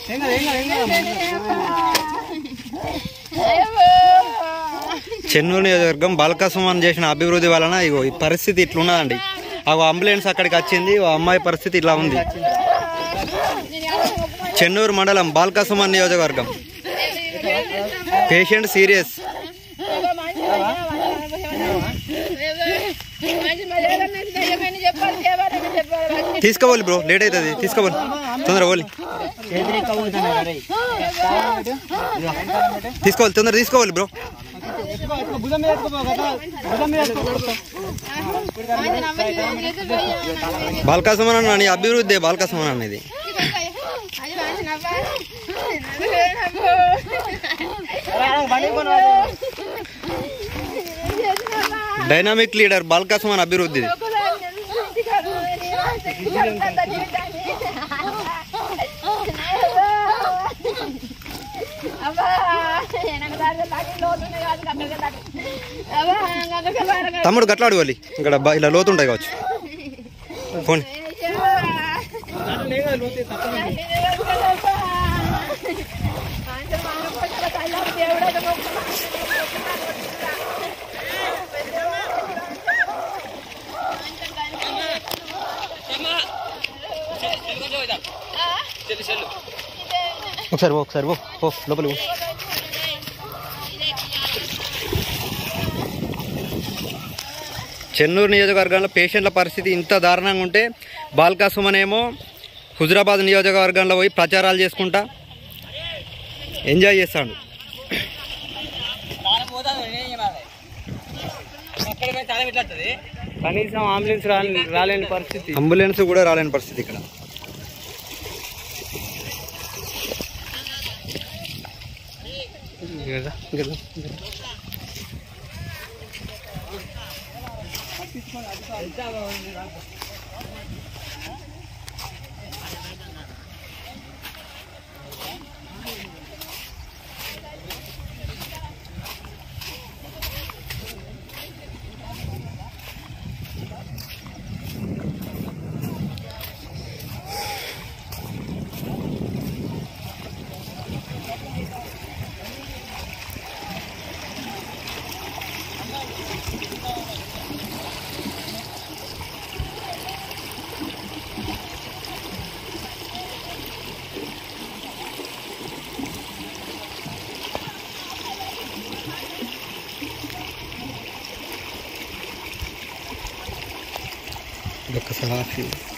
చెన్నూరు నియోజకవర్గం బాలకసుమన్ చేసిన అభివృద్ధి వలన ఇగో ఈ పరిస్థితి ఇట్లున్నదండి ఆ అంబులెన్స్ అక్కడికి వచ్చింది ఓ అమ్మాయి పరిస్థితి ఇట్లా ఉంది చెన్నూరు మండలం బాలకసుమన్ నియోజకవర్గం పేషెంట్ సీరియస్ తీసుకోవాలి బ్రో లేట్ అవుతుంది తీసుకోవాలి తొందర పోలి తీసుకోవాలి తొందర తీసుకోవాలి బ్రో బాలకాసమన్ అని అభివృద్ధి బాలకాసమన్ అనేది డైనామిక్ లీడర్ బాలకాసమన్ అభివృద్ధి తమ్ముడు గట్ల అడగాలి ఇక్కడ బా- ఇలా లోతుంటాయి కావచ్చు ఫోన్ ఒకసారి పో, ఒకసారి పో పో లోపలి పో. చెన్నూరు నియోజకవర్గంలో పేషెంట్ల పరిస్థితి ఇంత దారుణంగా ఉంటే బాల్కాసుమన్ ఏమో హుజరాబాద్ నియోజకవర్గంలో పోయి ప్రచారాలు చేసుకుంటా ఎంజాయ్ చేస్తాడు కనీసం అంబులెన్స్ రాని రాలేని పరిస్థితి అంబులెన్స్ కూడా రాలేని పరిస్థితి ఇక్కడ కదా కదా ఒక్కసారి